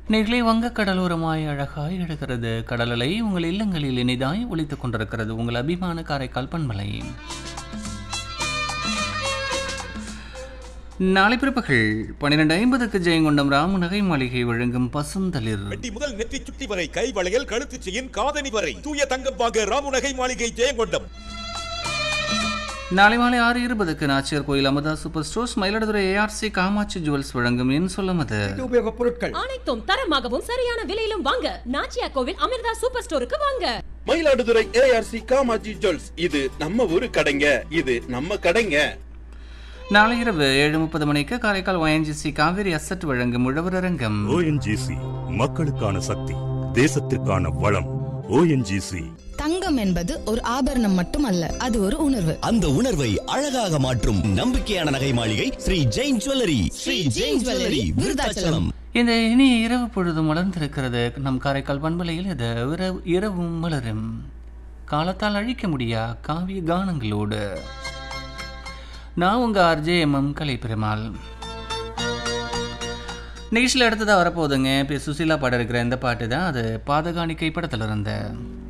நேர்களே வங்க கடலோரமாய் அழகாய் எடுக்கிறது கடலலை உங்கள் இல்லங்களில் இனிதாய் ஒலித்துக் கொண்டிருக்கிறது உங்கள் அபிமான காரைக்கால் பண்பலை நாளை பிற்பகல் பன்னிரெண்டு ஐம்பதுக்கு ஜெயங்கொண்டம் ராமநகை மாளிகை வழங்கும் பசுந்தளிர் வெட்டி முதல் நெற்றி சுட்டி வரை கை வளையல் கழுத்து செயின் காதணி வரை தூய தங்கம் வாங்க ராமுநகை மாளிகை ஜெயங்கொண்டம் நாளை மாலை ஆறு இருபதுக்கு Nachiyar Koil Amudha super stores Mayiladuthurai ARC Kamatchi jewels வழங்கும் என் சொல்லமது உபயோகப் பொருட்கள் அனைத்தும் தரமாகவும் சரியான விலையிலும் வாங்க நாச்சியா கோவில் அமிர்தா சூப்பர் ஸ்டோருக்கு வாங்க மயிலாடுதுறை ஏஆர்சி காமாஜி ஜுவல்ஸ் இது நம்ம ஊரு கடைங்க இது நம்ம கடைங்க நாளை இரவு ஏழு முப்பது மணிக்கு காரைக்கால் ஒயன்ஜிசி காவிரி அசட் வழங்கும் உழவர் அரங்கம் ஓஎன்ஜிசி மக்களுக்கான சக்தி தேசத்திற்கான வளம் ஓஎன்ஜிசி தங்கம் என்பது ஒரு ஆபரணம் மட்டுமல்ல அது ஒரு உணர்வு அந்த உணர்வை அழகாக மாற்றும் நம்பிக்கையான நகை மாளிகை ஸ்ரீ ஜெயின் ஜுவல்லரி ஸ்ரீ ஜெயின் ஜுவல்லரி விருதாச்சலம் இந்த இனிய இரவு பொழுது மலர்ந்திருக்கிறது நம் காரைக்கால் பண்பலையில் இது இரவு இரவும் மலரும் காலத்தால் அழிக்க முடியா காவிய கானங்களோடு நான் உங்க ஆர்ஜே எம்எம் கலை பெருமாள் நிகழ்ச்சியில் அடுத்ததாக வரப்போகுதுங்க இப்போ சுசீலா பாட இருக்கிற இந்த பாட்டு தான் அது பாதகாணிக்கை படத்தில் இருந்த